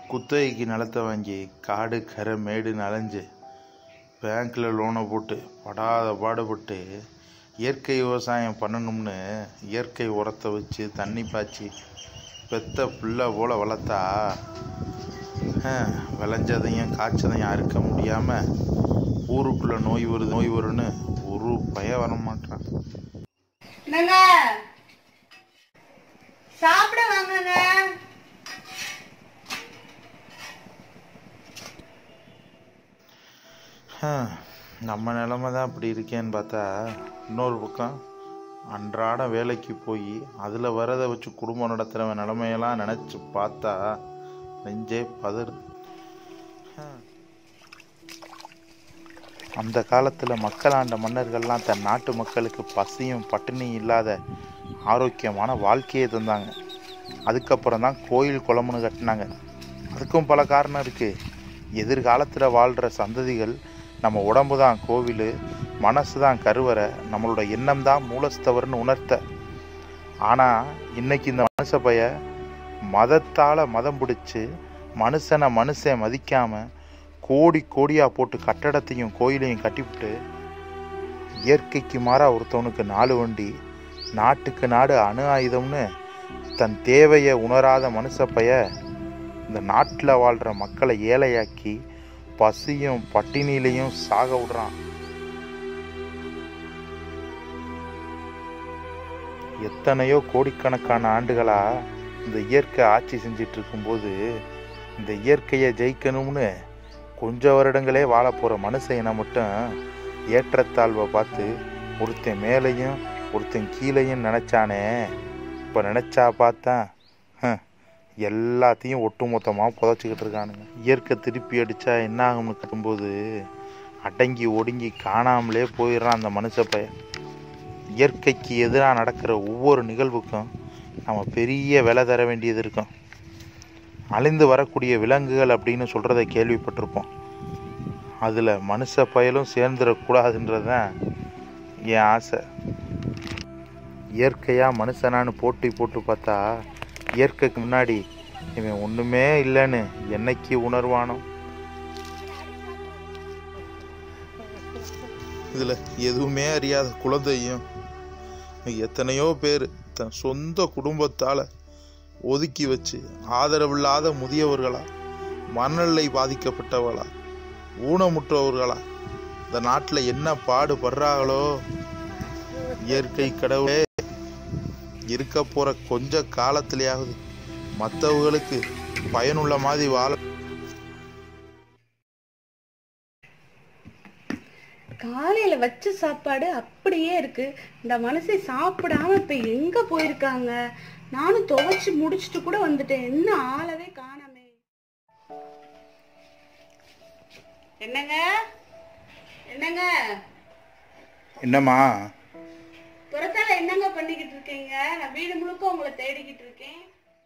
குத்தகைக்கு நிலத்தை வாங்கி காடு கரை மேடுன்னு அலைஞ்சு பேங்க்கில் லோனை போட்டு படாத பாடுபட்டு இயற்கை விவசாயம் பண்ணணும்னு இயற்கை உரத்தை வச்சு தண்ணி பாய்ச்சி பெத்த பிள்ளை போல் வளர்த்தா ஆஹ், விளைஞ்சதையும் காய்ச்சதையும் அறுக்க முடியாமல் ஊருக்குள்ளே நோய் வருது நோய் வரும்னு ஒரு பய வர மாட்டான் என்னங்க சாப்பிட வாங்கங்க ஹம், நம்ம நிலமை தான் அப்படி இருக்கேன்னு பார்த்தா இன்னொரு பக்கம் அன்றாட வேலைக்கு போய் அதில் வரதை வச்சு குடும்பம் நடத்துகிறவன் நிலமையெல்லாம் நினச்சி பார்த்தா நெஞ்சே பதறுது ஹம். அந்த காலத்தில் மக்களாண்ட மன்னர்கள்லாம் தன் நாட்டு மக்களுக்கு பசியும் பட்டினியும் இல்லாத ஆரோக்கியமான வாழ்க்கையை தந்தாங்க அதுக்கப்புறம் தான் கோயில் குளம்னு கட்டினாங்க அதுக்கும் பல காரணம் இருக்குது எதிர்காலத்தில் வாழ்கிற சந்ததிகள் நம்ம உடம்பு தான் கோவில் மனசு தான் கருவறை நம்மளோட எண்ணம் தான் மூலஸ்தவர்னு உணர்த்த ஆனால் இன்னைக்கு இந்த மனுஷ பைய மதத்தால் மதம் பிடிச்சி மனுஷனை மனுஷன் மதிக்காமல் கோடி கோடியாக போட்டு கட்டடத்தையும் கோயிலையும் கட்டிவிட்டு இயற்கைக்கு மாறா ஒருத்தவனுக்கு நாலு வண்டி நாட்டுக்கு நாடு அணு ஆயுதம்னு தன் தேவையை உணராத மனுஷ பைய இந்த நாட்டில் வாழ்கிற மக்களை ஏழையாக்கி பசியும் பட்டினிலையும் சாக விடுறான் எத்தனையோ கோடிக்கணக்கான ஆண்டுகளா இந்த இயற்கை ஆட்சி செஞ்சிட்டு இருக்கும்போது இந்த இயற்கையை ஜெயிக்கணும்னு கொஞ்ச வருடங்களே வாழ போகிற மனுஷ இனம் மட்டும் ஏற்றத்தாழ்வை பார்த்து ஒருத்தன் மேலேயும் ஒருத்தன் கீழேயும் நினச்சானே இப்போ நினச்சா பார்த்தா ஹம், எல்லாத்தையும் ஒட்டுமொத்தமாக புதைச்சிக்கிட்டு இருக்கானுங்க இயற்கை திருப்பி அடித்தா என்ன ஆகும்னு கட்டும்போது அடங்கி ஒடுங்கி காணாமலே போயிடுறான் அந்த மனுஷ பையன் இயற்கைக்கு எதிராக நடக்கிற ஒவ்வொரு நிகழ்வுக்கும் நம்ம பெரிய விலை தர வேண்டியது இருக்கும் அழிந்து வரக்கூடிய விலங்குகள் அப்படின்னு சொல்கிறத கேள்விப்பட்டிருப்போம் அதில் மனுஷ பயலும் சேர்ந்துடக்கூடாதுன்றது தான் என் ஆசை இயற்கையாக மனுஷனான்னு போட்டி போட்டு பார்த்தா இயற்கைக்கு முன்னாடி இவன் ஒன்றுமே இல்லைன்னு என்னைக்கு உணர்வானோ இதில் எதுவுமே அறியாத குழந்தையும் எத்தனையோ பேர் தன் சொந்த குடும்பத்தால் ஒதுக்கி வச்சு ஆதரவில்லாத முதியவர்களா மனநிலை பாதிக்கப்பட்டவர்களா ஊனமுற்றவர்களா இந்த நாட்டில் என்ன பாடுபடுறாங்களோ இயற்கை கடவுளே இருக்க போகிற கொஞ்ச காலத்திலேயாவது மற்றவங்களுக்கு பயனுள்ள மாதிரி வாழ காலையில வச்ச சாப்பாடு அப்படியே இருக்கு இந்த மனுஷன் சாப்பிடாம இப்ப எங்க போயிருக்காங்க நானும் துவைச்சு முடிச்சிட்டு கூட வந்துட்டேன் என்ன ஆளவே காணாமே என்னங்க என்னங்க என்னம்மா புறத்தால என்னங்க பண்ணிக்கிட்டு இருக்கீங்க நான் வீடு முழுக்க உங்களை தேடிக்கிட்டு இருக்கேன்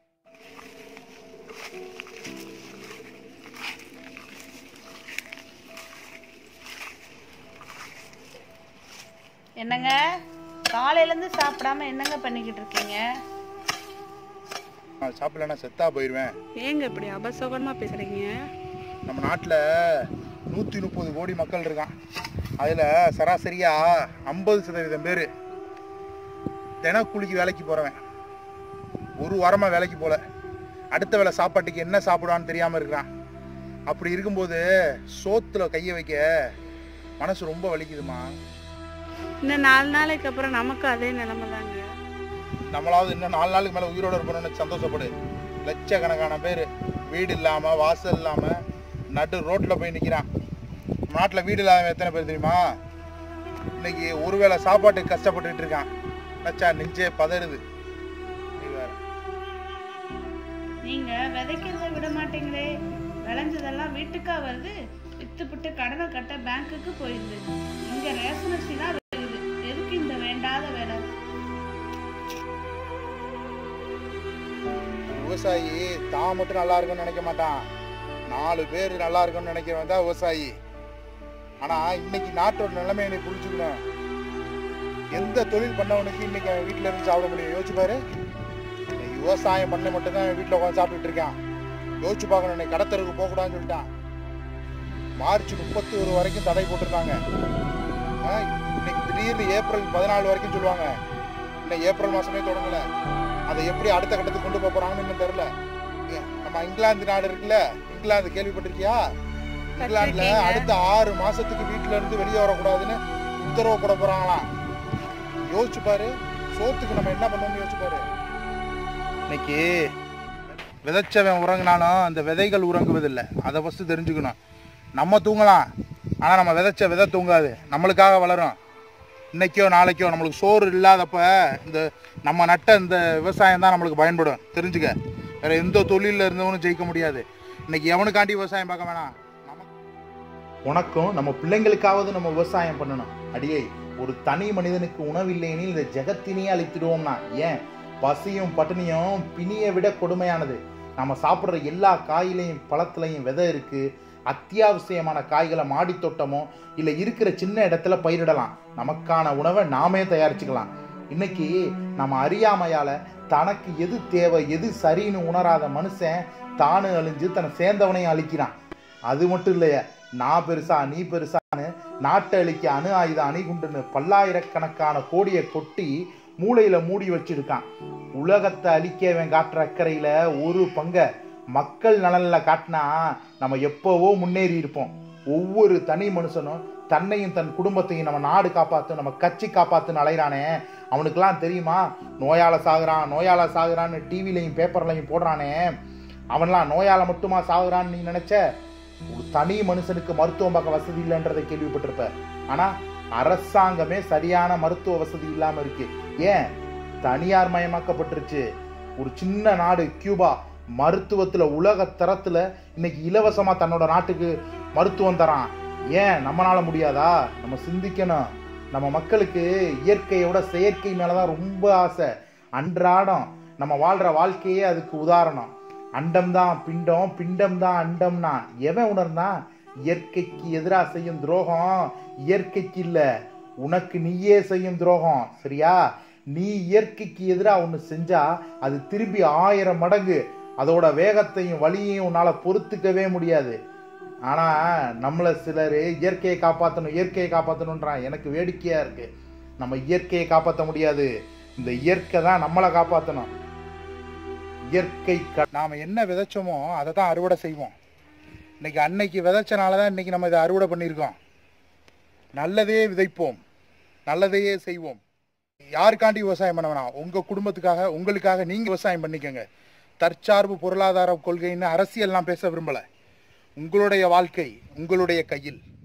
என்னங்க காலையிலேருந்து சாப்பிடாம என்னங்க பண்ணிக்கிட்டு இருக்கீங்க சாப்பிடலன்னா செத்தா போயிடுவேன் ஏங்க இப்படி அபசோகமா பேசுறீங்க நம்ம நாட்டில் நூற்றி முப்பது கோடி மக்கள் இருக்கான் அதில் சராசரியாக ஐம்பது சதவீதம் பேர் தினக்கூலிக்கு வேலைக்கு போகிறவன் ஒரு வாரமாக வேலைக்கு போகல அடுத்த வேளை சாப்பாட்டுக்கு என்ன சாப்பிடுவான்னு தெரியாமல் இருக்கிறான் அப்படி இருக்கும்போது சோத்தில் கையை வைக்க மனசு ரொம்ப வலிக்குதுமா இன்னும் நாலு நாளைக்கு அப்புறம் நமக்கு அதே நிலைமை தாங்க நம்மளாவது இன்னும் நாலு நாளுக்கு மேலே உயிரோடு இருக்கணும்னு சந்தோஷப்படு லட்சக்கணக்கான பேர் வீடு இல்லாமல் வாசல் இல்லாமல் நடு ரோட்டில் போய் நிற்கிறான் நாட்டில் வீடு இல்லாதவன் எத்தனை பேர் தெரியுமா இன்னைக்கு ஒருவேளை சாப்பாட்டுக்கு கஷ்டப்பட்டுட்டு இருக்கான் லட்சா நெஞ்சே பதறுது நீ வேற நீங்க விதைக்கிறத விட மாட்டீங்களே விளைஞ்சதெல்லாம் வீட்டுக்கா வருது வித்துப்புட்டு கடனை கட்ட பேங்க்குக்கு போயிருது இங்க ரேஷன் அரிசி தான் வருது எதுக்கு இந்த வேண்டாத வேலை ஒரு விவசாயி தான் மட்டும் நல்லா இருக்கும்னு நினைக்க மாட்டான் நாலு பேர் நல்லா இருக்கும்னு நினைக்கிறவன் தான் விவசாயி ஆனால் இன்னைக்கு நாட்டோட நிலைமையை நீ புரிஞ்சுக்கணும் எந்த தொழில் பண்ணவனுக்கு இன்னைக்கு அவன் வீட்டில் இருந்து சாப்பிட முடியும் யோசிச்சு பாரு இன்னைக்கு விவசாயம் பண்ண மட்டும்தான் வீட்டில் உட்காந்து சாப்பிட்டுட்டு இருக்கான் யோசிச்சு பார்க்கணும் இன்னைக்கு கடத்தருக்கு போகக்கூடாதுன்னு சொல்லிட்டான் மார்ச் முப்பத்தி ஒரு வரைக்கும் தடை போட்டிருக்காங்க ஆ, இன்னைக்கு திடீர்னு ஏப்ரல் பதினாலு வரைக்கும் சொல்லுவாங்க இன்னும் ஏப்ரல் மாசமே தொடங்கல அதை எப்படி அடுத்த கட்டத்துக்கு கொண்டு போக போறாங்கன்னு இன்னும் தெரியல ஏ, நம்ம இங்கிலாந்து நாடு இருக்குல்ல இங்கிலாந்து கேள்விப்பட்டிருக்கியா இங்கிலாந்துல பட்டிருக்கேங்க. அடுத்த ஆறு மாசத்துக்கு வீட்டுல இருந்து வெளியே வரக்கூடாதுன்னு உத்தரவு போட போறாங்களாம் யோசிச்சு பாரு சோத்துக்கு நம்ம என்ன பண்ணுவோம்னு யோசிச்சு பாரு இன்னைக்கு விதைச்சவன் உறங்கினாலும் அந்த விதைகள் உறங்குவதில்லை அதை ஃபஸ்ட்டு தெரிஞ்சுக்கணும் நம்ம தூங்கலாம் ஆனால் நம்ம விதைச்ச விதை தூங்காது நம்மளுக்காக வளரும் இன்னைக்கோ நாளைக்கோ நம்மளுக்கு சோறு இல்லாதப்ப இந்த நம்ம நட்ட இந்த விவசாயம் தான் நம்மளுக்கு பயன்படும் தெரிஞ்சுக்க வேற எந்த தொழிலில் இருந்தவனும் ஜெயிக்க முடியாது இன்னைக்கு எவனுக்காண்டி விவசாயம் பார்க்க வேணாம் நமக்கு உனக்கும் நம்ம பிள்ளைங்களுக்காவது நம்ம விவசாயம் பண்ணணும் அடியே ஒரு தனி மனிதனுக்கு உணவில்லையெனில் இந்த ஜெகத்தினையே அழித்திடுவோம்னா ஏன் பசியும் பட்டினியும் பிணியை விட கொடுமையானது நம்ம சாப்பிட்ற எல்லா காயிலையும் பழத்துலையும் விதை இருக்கு அத்தியாவசியமான காய்களை மாடி தோட்டமோ இல்லை இருக்கிற சின்ன இடத்துல பயிரிடலாம் நமக்கான உணவை நாமே தயாரிச்சுக்கலாம் இன்னைக்கு நம்ம அறியாமையால தனக்கு எது தேவை எது சரின்னு உணராத மனுஷன் தானு அழிஞ்சு தன்னை சேர்ந்தவனையும் அழிக்கிறான் அது மட்டும் இல்லையே நான் பெருசா நீ பெருசான்னு நாட்டை அழிக்க அணு ஆயுத அணிகுண்டுன்னு பல்லாயிரக்கணக்கான கோடியை கொட்டி மூளையில மூடி வச்சிருக்கான் உலகத்தை அழிக்கவன் காட்டுற அக்கறையில ஒரு பங்க மக்கள் நலன்ல காட்டினா நம்ம எப்பவோ முன்னேறி இருப்போம் ஒவ்வொரு தனி மனுஷனும் தன்னையும் தன் குடும்பத்தையும் நம்ம நாடு காப்பாத்து நம்ம கட்சி காப்பாத்துன்னு அலைகிறானே அவனுக்கெல்லாம் தெரியுமா நோயால சாகுறான் நோயால சாகுறான்னு டிவிலையும் பேப்பர்லையும் போடுறானே அவன்லாம் நோயால மட்டுமா சாகுறான்னு நீ நினைச்ச ஒரு தனி மனுஷனுக்கு மருத்துவம் பார்க்க வசதி இல்லைன்றதை கேள்விப்பட்டிருப்ப ஆனா அரசாங்கமே சரியான மருத்துவ வசதி இல்லாம இருக்கு ஏன் தனியார் மயமாக்கப்பட்டுருச்சு ஒரு சின்ன நாடு கியூபா மருத்துவத்துல உலக தரத்துல இன்னைக்கு இலவசமா தன்னோட நாட்டுக்கு மருத்துவம் தரான் ஏன் நம்மளால முடியாதா நம்ம சிந்திக்கணும் நம்ம மக்களுக்கு இயற்கையோட செயற்கை மேலதான் ரொம்ப ஆசை அன்றாடம் நம்ம வாழ்ற வாழ்க்கையே அதுக்கு உதாரணம் அண்டம் தான் பிண்டம் பிண்டம் தான் அண்டம்னா எவன் உணர்ந்தா இயற்கைக்கு எதிராக செய்யும் துரோகம் இயற்கைக்கு இல்ல உனக்கு நீயே செய்யும் துரோகம் சரியா நீ இயற்கைக்கு எதிராக ஒன்று செஞ்சா அது திரும்பி ஆயிரம் மடங்கு அதோட வேகத்தையும் வலியையும் உன்னால பொறுத்துக்கவே முடியாது ஆனா நம்மள சிலர் இயற்கையை காப்பாற்றணும் இயற்கையை காப்பாற்றணுன்றான் எனக்கு வேடிக்கையா இருக்கு நம்ம இயற்கையை காப்பாற்ற முடியாது இந்த இயற்கை தான் நம்மளை காப்பாற்றணும் இயற்கை க நாம என்ன விதைச்சோமோ அதை தான் அறுவடை செய்வோம் இன்னைக்கு அன்னைக்கு விதைச்சனால தான் இன்னைக்கு நம்ம இதை அறுவடை பண்ணியிருக்கோம் நல்லதையே விதைப்போம் நல்லதையே செய்வோம் யாருக்காண்டி விவசாயம் பண்ண வேணாம் உங்க குடும்பத்துக்காக உங்களுக்காக நீங்க விவசாயம் பண்ணிக்கோங்க தற்சார்பு பொருளாதார கொள்கைன்னு அரசியல்லாம் பேச விரும்பல உங்களுடைய வாழ்க்கை உங்களுடைய கையில்